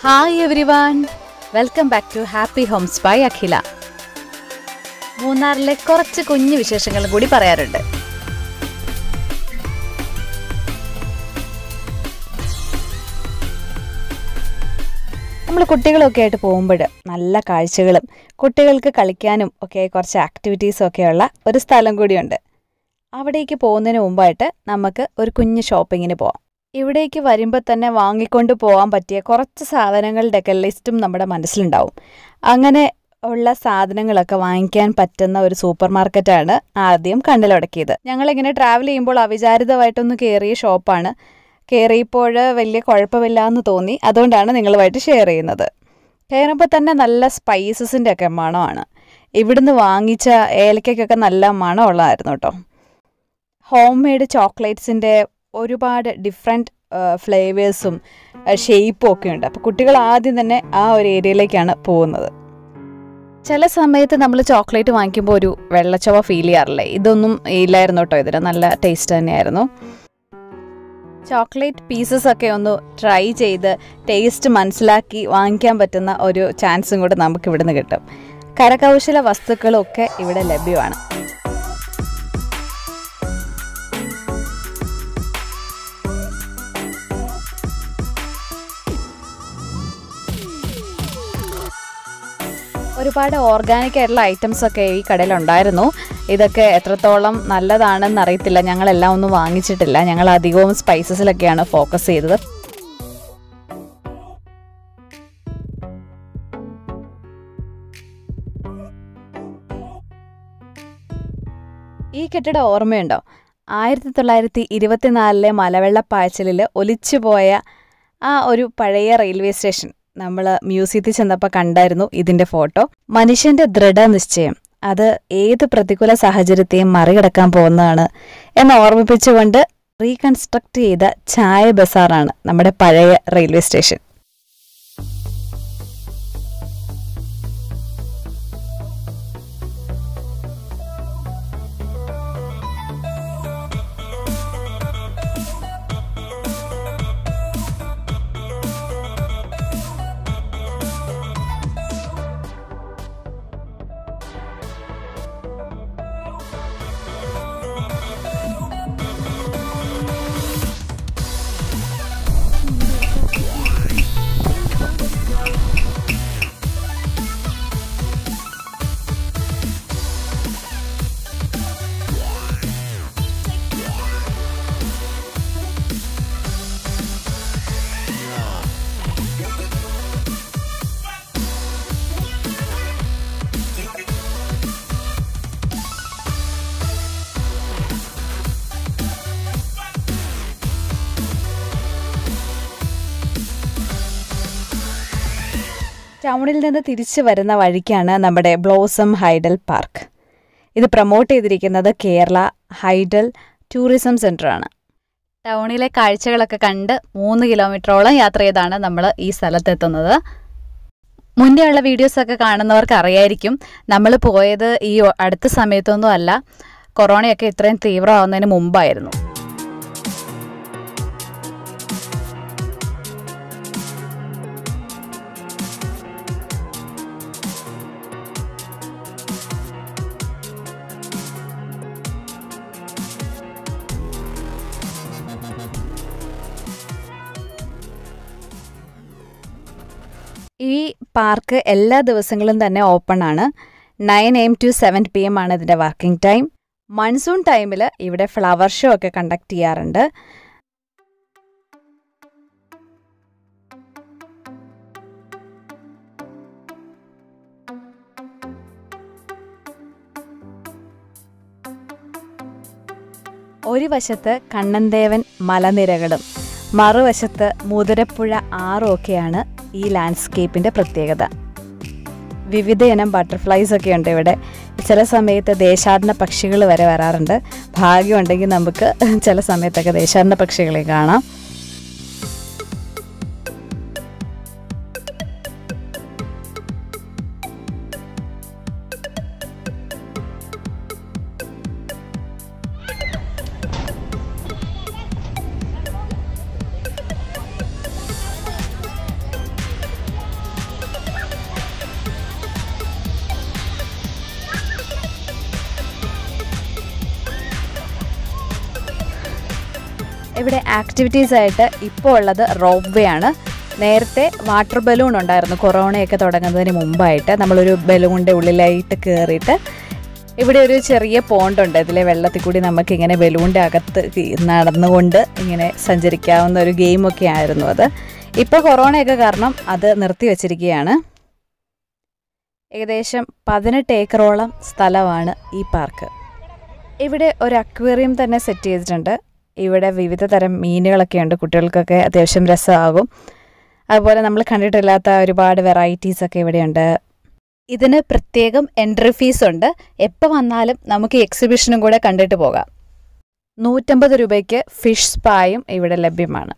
hi everyone welcome back to happy homes by Akhila മൂന്നാറിലെ കുറച്ച് കുഞ്ഞു വിശേഷങ്ങളും കൂടി പറയാറുണ്ട് നമ്മൾ കുട്ടികളൊക്കെ ആയിട്ട് പോകുമ്പോൾ നല്ല കാഴ്ചകളും കുട്ടികൾക്ക് കളിക്കാനും ഒക്കെ കുറച്ച് ആക്ടിവിറ്റീസും ഒക്കെയുള്ള ഒരു സ്ഥലം കൂടിയുണ്ട് അവിടേക്ക് പോകുന്നതിന് മുമ്പായിട്ട് നമുക്ക് ഒരു കുഞ്ഞ് ഷോപ്പിങ്ങിന് പോവാം ഇവിടേക്ക് വരുമ്പോൾ തന്നെ വാങ്ങിക്കൊണ്ട് പോകാൻ പറ്റിയ കുറച്ച് സാധനങ്ങളുടെയൊക്കെ ലിസ്റ്റും നമ്മുടെ മനസ്സിലുണ്ടാവും അങ്ങനെ ഉള്ള സാധനങ്ങളൊക്കെ വാങ്ങിക്കാൻ പറ്റുന്ന ഒരു സൂപ്പർ മാർക്കറ്റാണ് ആദ്യം കണ്ണിലുടക്കിയത് ഞങ്ങളിങ്ങനെ ട്രാവൽ ചെയ്യുമ്പോൾ അവിചാരിതമായിട്ടൊന്ന് കയറിയ ഷോപ്പാണ് കയറിയപ്പോൾ വലിയ കുഴപ്പമില്ല എന്ന് തോന്നി അതുകൊണ്ടാണ് നിങ്ങളുമായിട്ട് ഷെയർ ചെയ്യുന്നത് കയറുമ്പോൾ തന്നെ നല്ല സ്പൈസസിൻ്റെ ഒക്കെ മണമാണ് ഇവിടുന്ന് വാങ്ങിച്ച ഏലക്കയ്ക്കൊക്കെ നല്ല മണമുള്ളതായിരുന്നു കേട്ടോ ഹോം മെയ്ഡ് ചോക്ലേറ്റ്സിൻ്റെ ഒരുപാട് ഡിഫറെൻറ്റ് ഫ്ലേവേഴ്സും ഷേപ്പും ഒക്കെ ഉണ്ട് അപ്പോൾ കുട്ടികൾ ആദ്യം തന്നെ ആ ഒരു ഏരിയയിലേക്കാണ് പോകുന്നത് ചില സമയത്ത് നമ്മൾ ചോക്ലേറ്റ് വാങ്ങിക്കുമ്പോൾ ഒരു വെള്ളച്ചവ ഫീൽ ചെയ്യാറില്ലേ ഇതൊന്നും ഇല്ലായിരുന്നു കേട്ടോ ഇതിന് നല്ല ടേസ്റ്റ് തന്നെയായിരുന്നു ചോക്ലേറ്റ് പീസസ് ഒക്കെ ഒന്ന് ട്രൈ ചെയ്ത് ടേസ്റ്റ് മനസ്സിലാക്കി വാങ്ങിക്കാൻ പറ്റുന്ന ഒരു ചാൻസും കൂടെ നമുക്ക് ഇവിടുന്ന് കിട്ടും കരകൗശല വസ്തുക്കളൊക്കെ ഇവിടെ ലഭ്യമാണ് ഒരുപാട് ഓർഗാനിക് ആയിട്ടുള്ള ഐറ്റംസ് ഒക്കെ ഈ കടയിൽ ഉണ്ടായിരുന്നു ഇതൊക്കെ എത്രത്തോളം നല്ലതാണെന്ന് അറിയത്തില്ല ഞങ്ങളെല്ലാം ഒന്നും വാങ്ങിച്ചിട്ടില്ല ഞങ്ങൾ അധികവും സ്പൈസസിലൊക്കെയാണ് ഫോക്കസ് ചെയ്തത് ഈ കെട്ടിടം ഓർമ്മയുണ്ടോ ആയിരത്തി തൊള്ളായിരത്തി ഇരുപത്തിനാലിലെ മലവെള്ളപ്പായച്ചലിൽ ഒലിച്ചുപോയ ആ ഒരു പഴയ റെയിൽവേ സ്റ്റേഷൻ നമ്മൾ മ്യൂസിയത്തിൽ ചെന്നപ്പോൾ കണ്ടായിരുന്നു ഇതിന്റെ ഫോട്ടോ മനുഷ്യന്റെ ദൃഢനിശ്ചയം അത് ഏത് പ്രതികൂല സാഹചര്യത്തെയും മറികടക്കാൻ പോകുന്നതാണ് എന്ന് ഓർമ്മിപ്പിച്ചുകൊണ്ട് റീകൺസ്ട്രക്ട് ചെയ്ത ചായ ബസാറാണ് നമ്മുടെ പഴയ റെയിൽവേ സ്റ്റേഷൻ ടൗണിൽ നിന്ന് തിരിച്ചു വരുന്ന വഴിക്കാണ് നമ്മുടെ ബ്ലോസം ഹൈഡൽ പാർക്ക് ഇത് പ്രൊമോട്ട് ചെയ്തിരിക്കുന്നത് കേരള ഹൈഡൽ ടൂറിസം സെൻ്ററാണ് ടൗണിലെ കാഴ്ചകളൊക്കെ കണ്ട് മൂന്ന് കിലോമീറ്ററോളം യാത്ര ചെയ്താണ് നമ്മൾ ഈ സ്ഥലത്തെത്തുന്നത് മുന്നേ ഉള്ള വീഡിയോസൊക്കെ കാണുന്നവർക്ക് അറിയായിരിക്കും നമ്മൾ പോയത് ഈ അടുത്ത സമയത്തൊന്നും അല്ല കൊറോണയൊക്കെ ഇത്രയും തീവ്രമാവുന്നതിന് മുമ്പായിരുന്നു ഈ പാർക്ക് എല്ലാ ദിവസങ്ങളും തന്നെ ഓപ്പൺ ആണ് nine M to seven P M ആണ് ഇതിൻ്റെ വർക്കിംഗ് ടൈം മൺസൂൺ ടൈമിൽ ഇവിടെ ഫ്ലവർ ഷോ ഒക്കെ കണ്ടക്ട് ചെയ്യാറുണ്ട് ഒരു വശത്ത് കണ്ണന്തേവൻ മലനിരകളും മറുവശത്ത് മുതിരപ്പുഴ ആറും ഒക്കെയാണ് ഈ ലാൻഡ്സ്കേപ്പിൻ്റെ പ്രത്യേകത വിവിധയിനം ബട്ടർഫ്ലൈസ് ഒക്കെ ഉണ്ട് ഇവിടെ ചില സമയത്ത് ദേശാടന പക്ഷികൾ വരെ വരാറുണ്ട് ഭാഗ്യമുണ്ടെങ്കിൽ നമുക്ക് ചില സമയത്തൊക്കെ ദേശാടന പക്ഷികളെ കാണാം ഇവിടെ ആക്ടിവിറ്റീസ് ആയിട്ട് ഇപ്പോൾ ഉള്ളത് റോപ്പ് വേ ആണ് നേരത്തെ വാട്ടർ ബലൂൺ ഉണ്ടായിരുന്നു കൊറോണയൊക്കെ തുടങ്ങുന്നതിന് മുമ്പായിട്ട് നമ്മളൊരു ബലൂണിൻ്റെ ഉള്ളിലായിട്ട് കയറിയിട്ട് ഇവിടെ ഒരു ചെറിയ പോണ്ടുണ്ട് ഇതിലെ വെള്ളത്തിൽ കൂടി നമുക്ക് ഇങ്ങനെ ബലൂണിൻ്റെ അകത്ത് ഈ നടന്നുകൊണ്ട് ഇങ്ങനെ സഞ്ചരിക്കാവുന്ന ഒരു ഗെയിമൊക്കെ ആയിരുന്നു അത് ഇപ്പോൾ കൊറോണയൊക്കെ കാരണം അത് നിർത്തി വച്ചിരിക്കുകയാണ് ഏകദേശം പതിനെട്ട് ഏക്കറോളം സ്ഥലമാണ് ഈ പാർക്ക് ഇവിടെ ഒരു അക്വേറിയം തന്നെ സെറ്റ് ചെയ്തിട്ടുണ്ട് ഇവിടെ വിവിധ തരം മീനുകളൊക്കെ ഉണ്ട് കുട്ടികൾക്കൊക്കെ അത്യാവശ്യം രസമാകും അതുപോലെ നമ്മൾ കണ്ടിട്ടില്ലാത്ത ഒരുപാട് വെറൈറ്റീസ് ഒക്കെ ഇവിടെയുണ്ട് ഇതിന് പ്രത്യേകം എൻട്രി ഫീസ് ഉണ്ട് എപ്പോൾ വന്നാലും നമുക്ക് ഈ എക്സിബിഷനും കൂടെ കണ്ടിട്ട് പോകാം നൂറ്റമ്പത് രൂപയ്ക്ക് ഫിഷ് സ്പായും ഇവിടെ ലഭ്യമാണ്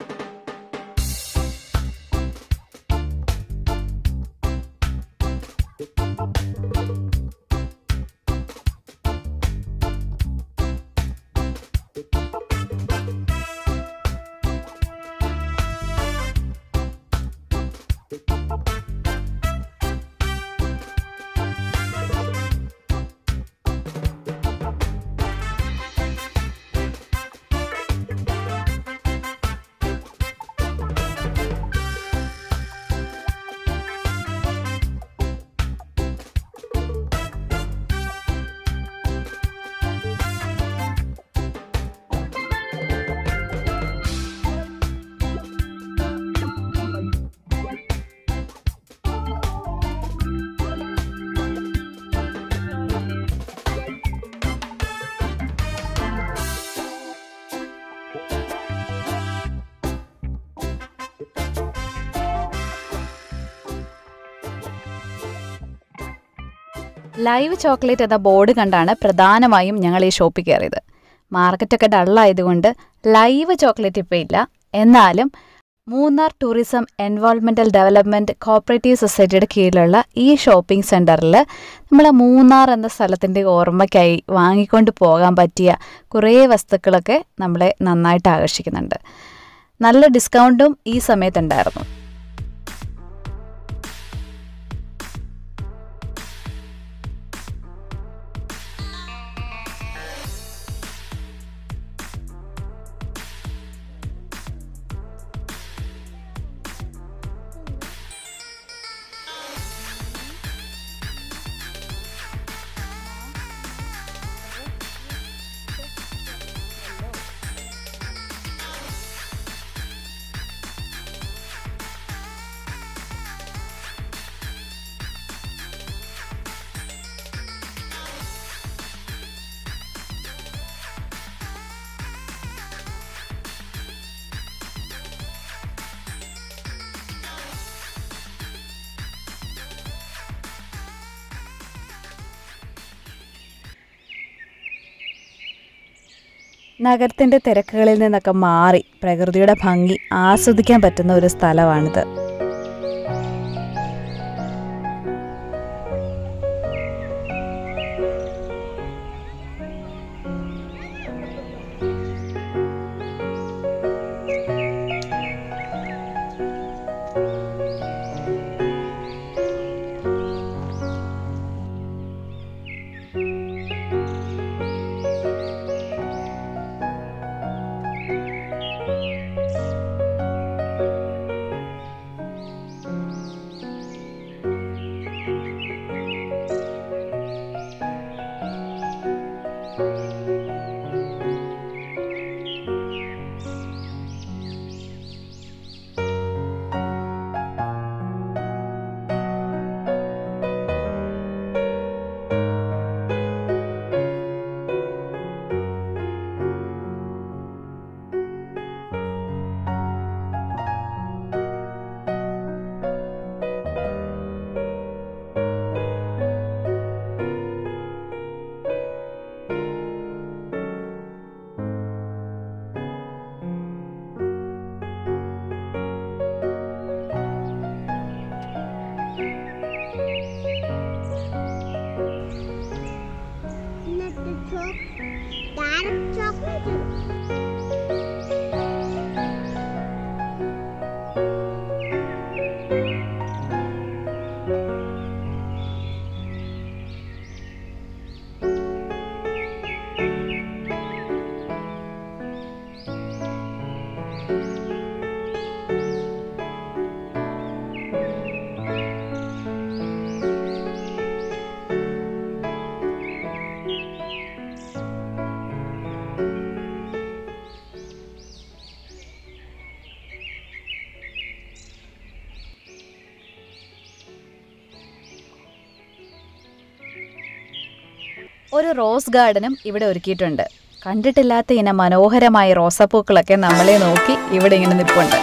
ലൈവ് ചോക്ലേറ്റ് എന്ന ബോർഡ് കണ്ടാണ് പ്രധാനമായും ഞങ്ങൾ ഈ ഷോപ്പിൽ കയറിയത് മാർക്കറ്റൊക്കെ ഡള്ളായതുകൊണ്ട് ലൈവ് ചോക്ലേറ്റ് ഇപ്പോൾ ഇല്ല എന്നാലും Munnar tourism environmental development cooperative സൊസൈറ്റിയുടെ കീഴിലുള്ള ഈ ഷോപ്പിംഗ് സെൻറ്ററിൽ നമ്മൾ മൂന്നാർ എന്ന സ്ഥലത്തിൻ്റെ ഓർമ്മയ്ക്കായി വാങ്ങിക്കൊണ്ട് പോകാൻ പറ്റിയ കുറേ വസ്തുക്കളൊക്കെ നമ്മളെ നന്നായിട്ട് ആകർഷിക്കുന്നുണ്ട് നല്ല ഡിസ്കൗണ്ടും ഈ സമയത്തുണ്ടായിരുന്നു നഗരത്തിൻ്റെ തിരക്കുകളിൽ നിന്നൊക്കെ മാറി പ്രകൃതിയുടെ ഭംഗി ആസ്വദിക്കാൻ പറ്റുന്ന ഒരു സ്ഥലമാണിത് ഇന്നത്തെ ചോക്ക് ഡയറക്റ്റ് ചോക്ലേറ്റ് ഒരു റോസ് ഗാർഡനും ഇവിടെ ഒരുക്കിയിട്ടുണ്ട് കണ്ടിട്ടില്ലാത്ത ഇനം മനോഹരമായ റോസാപ്പൂക്കളൊക്കെ നമ്മളെ നോക്കി ഇവിടെ ഇങ്ങനെ നിൽപ്പുണ്ട്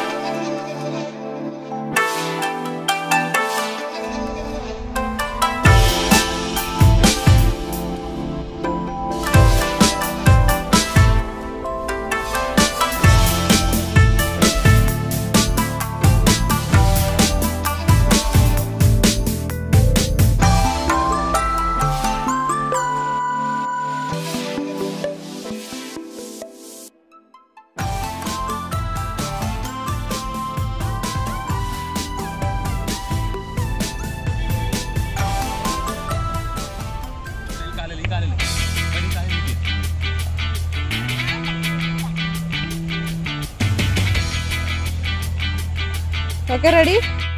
ഓക്കെ റെഡി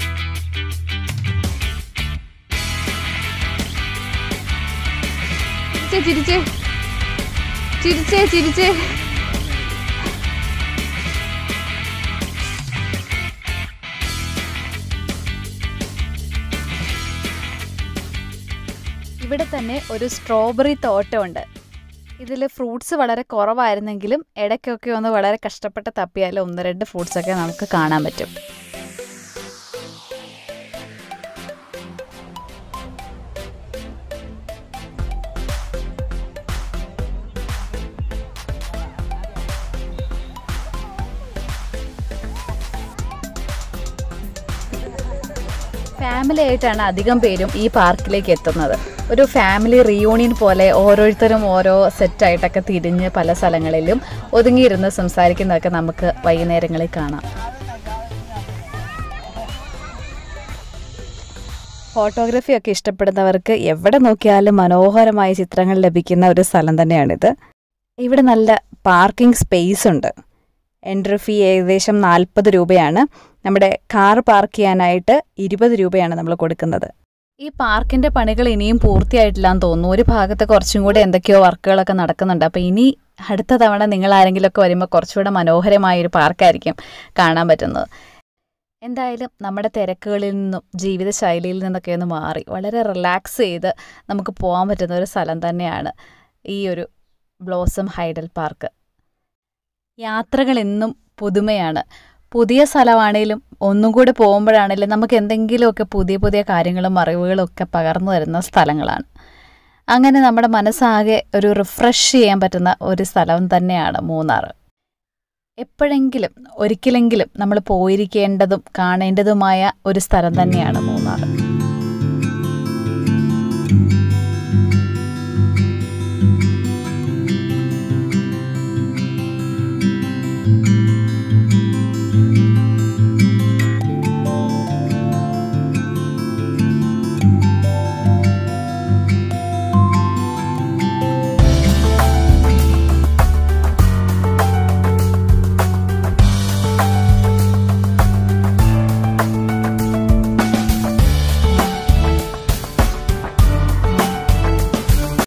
ചിരിച്ചേ ചിരിച്ചേ ചിരിച്ചേ ഇവിടെ തന്നെ ഒരു സ്ട്രോബെറി തോട്ടമുണ്ട് ഇതിൽ ഫ്രൂട്ട്സ് വളരെ കുറവായിരുന്നെങ്കിലും ഇടയ്ക്കൊക്കെ ഒന്ന് വളരെ കഷ്ടപ്പെട്ട് തപ്പിയാൽ ഒന്ന് രണ്ട് ഫ്രൂട്ട്സൊക്കെ നമുക്ക് കാണാൻ പറ്റും ഫാമിലി ആയിട്ടാണ് അധികം പേരും ഈ പാർക്കിലേക്ക് എത്തുന്നത് ഒരു ഫാമിലി റീയൂണിയൻ പോലെ ഓരോരുത്തരും ഓരോ സെറ്റായിട്ടൊക്കെ തിരിഞ്ഞ് പല സ്ഥലങ്ങളിലും ഒതുങ്ങിയിരുന്ന് സംസാരിക്കുന്നതൊക്കെ നമുക്ക് വൈകുന്നേരങ്ങളിൽ കാണാം ഫോട്ടോഗ്രാഫി ഒക്കെ ഇഷ്ടപ്പെടുന്നവർക്ക് എവിടെ നോക്കിയാലും മനോഹരമായ ചിത്രങ്ങൾ ലഭിക്കുന്ന ഒരു സ്ഥലം തന്നെയാണിത് ഇവിടെ നല്ല പാർക്കിംഗ് സ്പേസ് ഉണ്ട് എൻട്രി ഫീ ഏകദേശം നാൽപ്പത് രൂപയാണ് നമ്മുടെ കാർ പാർക്ക് ചെയ്യാനായിട്ട് ഇരുപത് രൂപയാണ് നമ്മൾ കൊടുക്കുന്നത് ഈ പാർക്കിന്റെ പണികൾ ഇനിയും പൂർത്തിയായിട്ടില്ലാന്ന് തോന്നുന്നു ഒരു ഭാഗത്ത് കുറച്ചും കൂടെ എന്തൊക്കെയോ വർക്കുകളൊക്കെ നടക്കുന്നുണ്ട് അപ്പോൾ ഇനി അടുത്ത തവണ നിങ്ങൾ ആരെങ്കിലുമൊക്കെ വരുമ്പോൾ കുറച്ചുകൂടെ മനോഹരമായ ഒരു പാർക്കായിരിക്കും കാണാൻ പറ്റുന്നത് എന്തായാലും നമ്മുടെ തിരക്കുകളിൽ നിന്നും ജീവിതശൈലിയിൽ നിന്നൊക്കെ ഒന്ന് മാറി വളരെ റിലാക്സ് ചെയ്ത് നമുക്ക് പോകാൻ പറ്റുന്ന ഒരു സ്ഥലം തന്നെയാണ് ഈ ഒരു ബ്ലോസം ഹൈഡൽ പാർക്ക് യാത്രകൾ എന്നും പുതുമയാണ് പുതിയ സ്ഥലമാണേലും ഒന്നും കൂടെ പോകുമ്പോഴാണേലും നമുക്ക് എന്തെങ്കിലുമൊക്കെ പുതിയ പുതിയ കാര്യങ്ങളും അറിവുകളും ഒക്കെ പകർന്നു തരുന്ന സ്ഥലങ്ങളാണ് അങ്ങനെ നമ്മുടെ മനസ്സാകെ ഒരു റിഫ്രഷ് ചെയ്യാൻ പറ്റുന്ന ഒരു സ്ഥലം തന്നെയാണ് മൂന്നാർ എപ്പോഴെങ്കിലും ഒരിക്കലെങ്കിലും നമ്മൾ പോയിരിക്കേണ്ടതും കാണേണ്ടതുമായ ഒരു സ്ഥലം തന്നെയാണ് മൂന്നാർ